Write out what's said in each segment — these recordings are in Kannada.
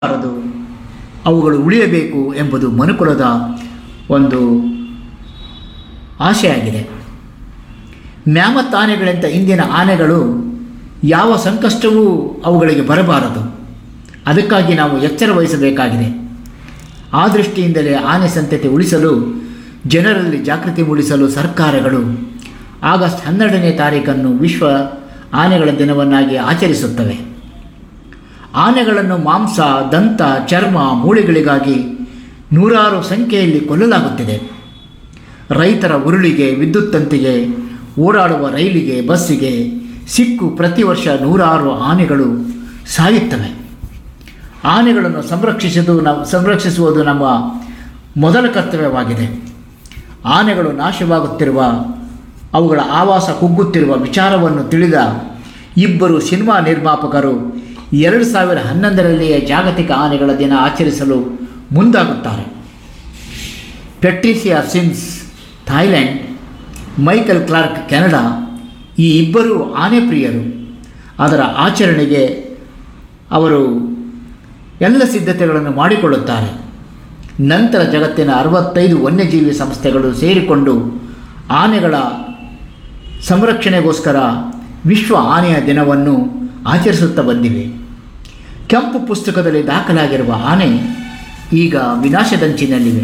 ಬಾರದು ಅವುಗಳು ಉಳಿಯಬೇಕು ಎಂಬುದು ಮನುಕುಲದ ಒಂದು ಆಶೆಯಾಗಿದೆ ಮ್ಯಾಮತ್ ಆನೆಗಳಂಥ ಇಂದಿನ ಆನೆಗಳು ಯಾವ ಸಂಕಷ್ಟವೂ ಅವುಗಳಿಗೆ ಬರಬಾರದು ಅದಕ್ಕಾಗಿ ನಾವು ಎಚ್ಚರ ವಹಿಸಬೇಕಾಗಿದೆ ಆ ದೃಷ್ಟಿಯಿಂದಲೇ ಆನೆ ಸಂತತಿ ಉಳಿಸಲು ಜನರಲ್ಲಿ ಜಾಗೃತಿ ಮೂಡಿಸಲು ಸರ್ಕಾರಗಳು ಆಗಸ್ಟ್ ಹನ್ನೆರಡನೇ ತಾರೀಖನ್ನು ವಿಶ್ವ ಆನೆಗಳ ದಿನವನ್ನಾಗಿ ಆಚರಿಸುತ್ತವೆ ಆನೆಗಳನ್ನು ಮಾಂಸ ದಂತ ಚರ್ಮ ಮೂಳೆಗಳಿಗಾಗಿ ನೂರಾರು ಸಂಖ್ಯೆಯಲ್ಲಿ ಕೊಲ್ಲಲಾಗುತ್ತಿದೆ ರೈತರ ಉರುಳಿಗೆ ವಿದ್ಯುತ್ ತಂತಿಗೆ ಓಡಾಡುವ ರೈಲಿಗೆ ಬಸ್ಸಿಗೆ ಸಿಕ್ಕು ಪ್ರತಿ ವರ್ಷ ನೂರಾರು ಆನೆಗಳು ಸಾಯುತ್ತವೆ ಆನೆಗಳನ್ನು ಸಂರಕ್ಷಿಸುವುದು ನಾವು ಸಂರಕ್ಷಿಸುವುದು ನಮ್ಮ ಮೊದಲ ಕರ್ತವ್ಯವಾಗಿದೆ ಆನೆಗಳು ನಾಶವಾಗುತ್ತಿರುವ ಅವುಗಳ ಆವಾಸ ಕುಗ್ಗುತ್ತಿರುವ ವಿಚಾರವನ್ನು ತಿಳಿದ ಇಬ್ಬರು ಸಿನಿಮಾ ನಿರ್ಮಾಪಕರು ಎರಡು ಸಾವಿರ ಹನ್ನೊಂದರಲ್ಲಿಯೇ ಜಾಗತಿಕ ಆನೆಗಳ ದಿನ ಆಚರಿಸಲು ಮುಂದಾಗುತ್ತಾರೆ Patricia Sims Thailand Michael Clark Canada ಈ ಇಬ್ಬರು ಆನೆ ಪ್ರಿಯರು ಅದರ ಆಚರಣೆಗೆ ಅವರು ಎಲ್ಲ ಸಿದ್ಧತೆಗಳನ್ನು ಮಾಡಿಕೊಳ್ಳುತ್ತಾರೆ ನಂತರ ಜಗತ್ತಿನ ಅರವತ್ತೈದು ವನ್ಯಜೀವಿ ಸಂಸ್ಥೆಗಳು ಸೇರಿಕೊಂಡು ಆನೆಗಳ ಸಂರಕ್ಷಣೆಗೋಸ್ಕರ ವಿಶ್ವ ಆನೆಯ ದಿನವನ್ನು ಆಚರಿಸುತ್ತಾ ಬಂದಿವೆ ಕೆಂಪು ಪುಸ್ತಕದಲ್ಲಿ ದಾಖಲಾಗಿರುವ ಆನೆ ಈಗ ವಿನಾಶದಂಚಿನಲ್ಲಿವೆ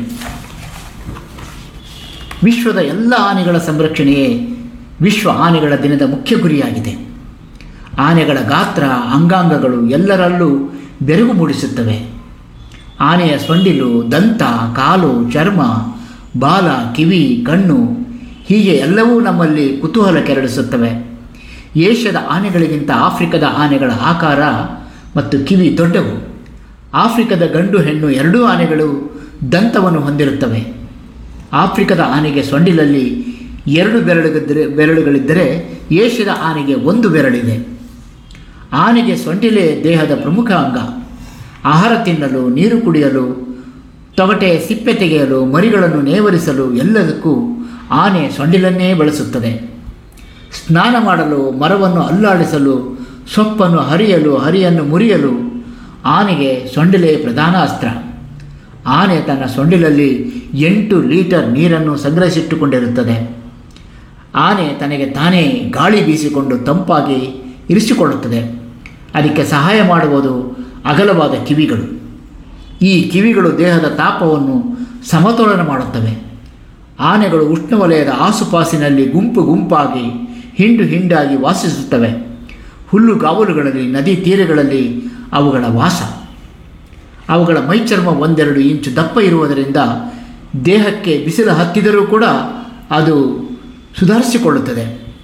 ವಿಶ್ವದ ಎಲ್ಲ ಆನೆಗಳ ಸಂರಕ್ಷಣೆಯೇ ವಿಶ್ವ ಆನೆಗಳ ದಿನದ ಮುಖ್ಯ ಗುರಿಯಾಗಿದೆ ಆನೆಗಳ ಗಾತ್ರ ಅಂಗಾಂಗಗಳು ಎಲ್ಲರಲ್ಲೂ ಬೆರಗು ಮೂಡಿಸುತ್ತವೆ ಆನೆಯ ಸೊಂಡಿಲು ದಂತ ಕಾಲು ಚರ್ಮ ಬಾಲ ಕಿವಿ ಕಣ್ಣು ಹೀಗೆ ಎಲ್ಲವೂ ನಮ್ಮಲ್ಲಿ ಕುತೂಹಲ ಕೆರಳಿಸುತ್ತವೆ ಏಷ್ಯಾದ ಆನೆಗಳಿಗಿಂತ ಆಫ್ರಿಕದ ಆನೆಗಳ ಆಕಾರ ಮತ್ತು ಕಿವಿ ದೊಡ್ಡವು ಆಫ್ರಿಕದ ಗಂಡು ಹೆಣ್ಣು ಎರಡೂ ಆನೆಗಳು ದಂತವನ್ನು ಹೊಂದಿರುತ್ತವೆ ಆಫ್ರಿಕದ ಆನೆಗೆ ಸೊಂಡಿಲಲ್ಲಿ ಎರಡು ಬೆರಳುಗಿದ್ದರೆ ಬೆರಳುಗಳಿದ್ದರೆ ಏಷ್ಯಾದ ಆನೆಗೆ ಒಂದು ಬೆರಳಿದೆ ಆನೆಗೆ ಸೊಂಡಿಲೇ ದೇಹದ ಪ್ರಮುಖ ಅಂಗ ಆಹಾರ ತಿನ್ನಲು ನೀರು ಕುಡಿಯಲು ತೊಗಟೆ ಸಿಪ್ಪೆ ತೆಗೆಯಲು ಮರಿಗಳನ್ನು ನೇವರಿಸಲು ಎಲ್ಲದಕ್ಕೂ ಆನೆ ಸೊಂಡಿಲನ್ನೇ ಬಳಸುತ್ತದೆ ಸ್ನಾನ ಮಾಡಲು ಮರವನ್ನು ಅಲ್ಲಾಡಿಸಲು ಸೊಪ್ಪನ್ನು ಹರಿಯಲು ಹರಿಯನ್ನು ಮುರಿಯಲು ಆನೆಗೆ ಸೊಂಡಿಲೇ ಪ್ರಧಾನ ಅಸ್ತ್ರ ಆನೆ ತನ್ನ ಸೊಂಡಿಲಲ್ಲಿ ಎಂಟು ಲೀಟರ್ ನೀರನ್ನು ಸಂಗ್ರಹಿಸಿಟ್ಟುಕೊಂಡಿರುತ್ತದೆ ಆನೆ ತನಗೆ ತಾನೇ ಗಾಳಿ ಬೀಸಿಕೊಂಡು ತಂಪಾಗಿ ಇರಿಸಿಕೊಳ್ಳುತ್ತದೆ ಅದಕ್ಕೆ ಸಹಾಯ ಮಾಡುವುದು ಅಗಲವಾದ ಕಿವಿಗಳು ಈ ಕಿವಿಗಳು ದೇಹದ ತಾಪವನ್ನು ಸಮತೋಲನ ಮಾಡುತ್ತವೆ ಆನೆಗಳು ಉಷ್ಣವಲಯದ ಆಸುಪಾಸಿನಲ್ಲಿ ಗುಂಪು ಗುಂಪಾಗಿ ಹಿಂಡು ಹಿಂಡಾಗಿ ವಾಸಿಸುತ್ತವೆ ಹುಲ್ಲುಗಾವಲುಗಳಲ್ಲಿ ನದಿ ತೀರಗಳಲ್ಲಿ ಅವುಗಳ ವಾಸ ಅವುಗಳ ಮೈಚರ್ಮ ಒಂದೆರಡು ಇಂಚು ದಪ್ಪ ಇರುವುದರಿಂದ ದೇಹಕ್ಕೆ ಬಿಸಿಲು ಹತ್ತಿದರೂ ಕೂಡ ಅದು ಸುಧಾರಿಸಿಕೊಳ್ಳುತ್ತದೆ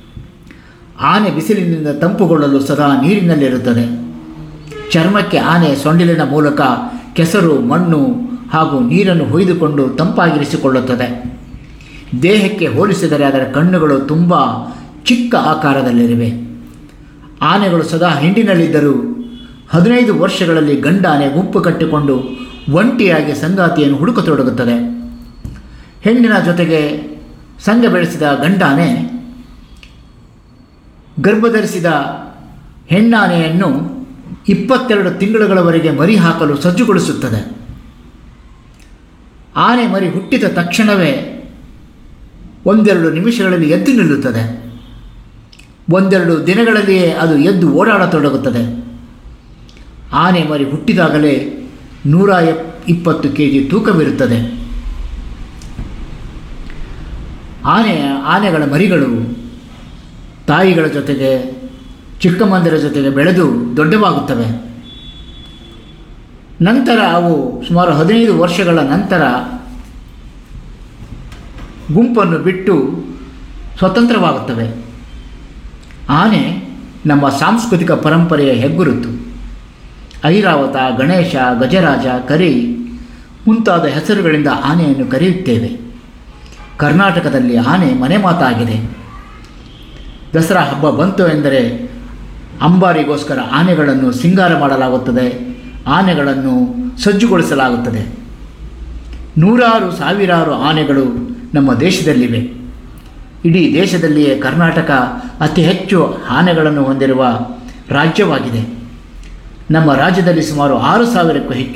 ಆನೆ ಬಿಸಿಲಿನಿಂದ ತಂಪುಗೊಳ್ಳಲು ಸದಾ ನೀರಿನಲ್ಲಿರುತ್ತದೆ ಚರ್ಮಕ್ಕೆ ಆನೆ ಸೊಂಡಿಲಿನ ಮೂಲಕ ಕೆಸರು ಮಣ್ಣು ಹಾಗೂ ನೀರನ್ನು ಹೊಯ್ದುಕೊಂಡು ತಂಪಾಗಿರಿಸಿಕೊಳ್ಳುತ್ತದೆ ದೇಹಕ್ಕೆ ಹೋಲಿಸಿದರೆ ಅದರ ಕಣ್ಣುಗಳು ತುಂಬ ಚಿಕ್ಕ ಆಕಾರದಲ್ಲಿವೆ ಆನೆಗಳು ಸದಾ ಹಿಂಡಿನಲ್ಲಿದ್ದರೂ ಹದಿನೈದು ವರ್ಷಗಳಲ್ಲಿ ಗಂಡಾನೆ ಗುಂಪು ಕಟ್ಟಿಕೊಂಡು ಒಂಟಿಯಾಗಿ ಸಂಗಾತಿಯನ್ನು ಹುಡುಕತೊಡಗುತ್ತದೆ ಹೆಣ್ಣಿನ ಜೊತೆಗೆ ಸಂಘ ಬೆಳೆಸಿದ ಗಂಡಾನೆ ಗರ್ಭಧರಿಸಿದ ಹೆಣ್ಣಾನೆಯನ್ನು ಇಪ್ಪತ್ತೆರಡು ತಿಂಗಳುಗಳವರೆಗೆ ಮರಿ ಹಾಕಲು ಸಜ್ಜುಗೊಳಿಸುತ್ತದೆ ಆನೆ ಮರಿ ಹುಟ್ಟಿದ ತಕ್ಷಣವೇ ಒಂದೆರಡು ನಿಮಿಷಗಳಲ್ಲಿ ಎದ್ದು ನಿಲ್ಲುತ್ತದೆ ಒಂದೆರಡು ದಿನಗಳಲ್ಲಿಯೇ ಅದು ಎದ್ದು ಓಡಾಡತೊಡಗುತ್ತದೆ ಆನೆ ಮರಿ ಹುಟ್ಟಿದಾಗಲೇ ನೂರ ಎಪ್ ಇಪ್ಪತ್ತು ಕೆ ಜಿ ತೂಕವಿರುತ್ತದೆ ಆನೆ ಆನೆಗಳ ಮರಿಗಳು ತಾಯಿಗಳ ಜೊತೆಗೆ ಚಿಕ್ಕಮ್ಮಂದಿರ ಜೊತೆಗೆ ಬೆಳೆದು ದೊಡ್ಡವಾಗುತ್ತವೆ ನಂತರ ಅವು ಸುಮಾರು ಹದಿನೈದು ವರ್ಷಗಳ ನಂತರ ಗುಂಪನ್ನು ಬಿಟ್ಟು ಸ್ವತಂತ್ರವಾಗುತ್ತವೆ ಆನೆ ನಮ್ಮ ಸಾಂಸ್ಕೃತಿಕ ಪರಂಪರೆಯ ಹೆಗ್ಗುರುತು ಐರಾವತ ಗಣೇಶ ಗಜರಾಜ ಕರಿ ಮುಂತಾದ ಹೆಸರುಗಳಿಂದ ಆನೆಯನ್ನು ಕರೆಯುತ್ತೇವೆ ಕರ್ನಾಟಕದಲ್ಲಿ ಆನೆ ಮನೆ ಮಾತಾಗಿದೆ ದಸರಾ ಹಬ್ಬ ಬಂತು ಎಂದರೆ ಅಂಬಾರಿಗೋಸ್ಕರ ಆನೆಗಳನ್ನು ಸಿಂಗಾರ ಮಾಡಲಾಗುತ್ತದೆ ಆನೆಗಳನ್ನು ಸಜ್ಜುಗೊಳಿಸಲಾಗುತ್ತದೆ ನೂರಾರು ಸಾವಿರಾರು ಆನೆಗಳು ನಮ್ಮ ದೇಶದಲ್ಲಿವೆ ಇಡೀ ದೇಶದಲ್ಲಿಯೇ ಕರ್ನಾಟಕ ಅತಿ ಹೆಚ್ಚು ಆನೆಗಳನ್ನು ಹೊಂದಿರುವ ರಾಜ್ಯವಾಗಿದೆ ನಮ್ಮ ರಾಜ್ಯದಲ್ಲಿ ಸುಮಾರು ಆರು ಸಾವಿರಕ್ಕೂ ಹೆಚ್ಚು